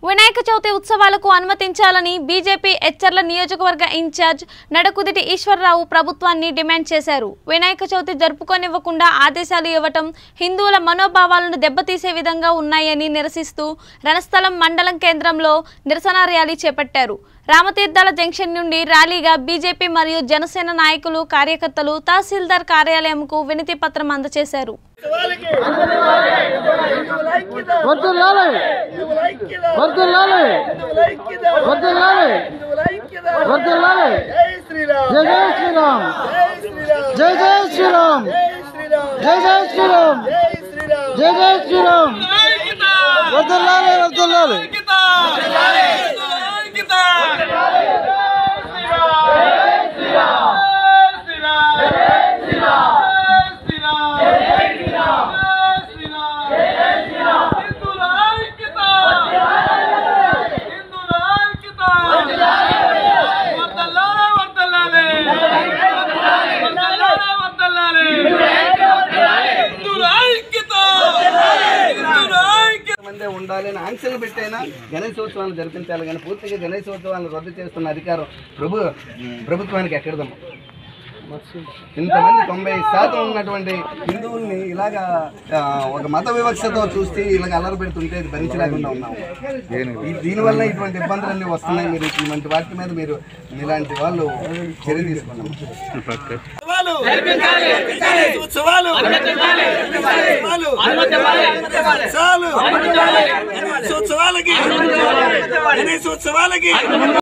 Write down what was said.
వినాయక చవితి ఉత్సవాలకు అనుమతించాలని బీజేపీ ఎచ్చర్ల నియోజకవర్గ ఇన్ఛార్జ్ నడకుదిటి ఈశ్వరరావు ప్రభుత్వాన్ని డిమాండ్ చేశారు వినాయక చవితి జరుపుకోనివ్వకుండా ఆదేశాలు ఇవ్వటం హిందువుల మనోభావాలను దెబ్బతీసే విధంగా ఉన్నాయని నిరసిస్తూ రణస్థలం మండలం కేంద్రంలో నిరసన ర్యాలీ చేపట్టారు రామతీర్థాల జంక్షన్ నుండి ర్యాలీగా బీజేపీ మరియు జనసేన నాయకులు కార్యకర్తలు తహసీల్దార్ కార్యాలయంకు వినతి పత్రం అందజేశారు వర్ధిల్లాలి వర్ధిల్లాలి వర్ధిల్లాలి వర్ధిల్లాలి జై జై శ్రీరామ్ జై జై శ్రీరామ్ జై జై శ్రీరామ్ జై జై శ్రీరామ్ వర్ధిల్లాలి వర్ధిల్లాలి మందే ఉండాలి అని ఆంక్షలు పెట్టైనా గణేశోత్సవాలు జరిపించాలి కానీ పూర్తిగా గణేశోత్సవాలను రద్దు చేస్తున్న అధికారం ప్రభు ప్రభుత్వానికి ఎక్కడదమ్మా ఇంతమంది తొంభై శాతం ఉన్నటువంటి హిందువుల్ని ఇలాగా ఆ, ఒక మత వివక్షతో చూస్తే ఇలాగ అల్లరి పెడుతుంటే ఇది భరించలేకుండా ఉన్నాము ఈ- దీనివల్ల ఇటువంటి ఇబ్బందులన్నీ వస్తున్నాయి మీరు ఇటువంటి వాటి మీద మీరు ఇలాంటి వాళ్ళు చర్య తీసుకున్నాం ఉత్సవాలు ఉత్సవాలు చాలు గణేశోత్సవాలకి గణేశోత్సవాలకి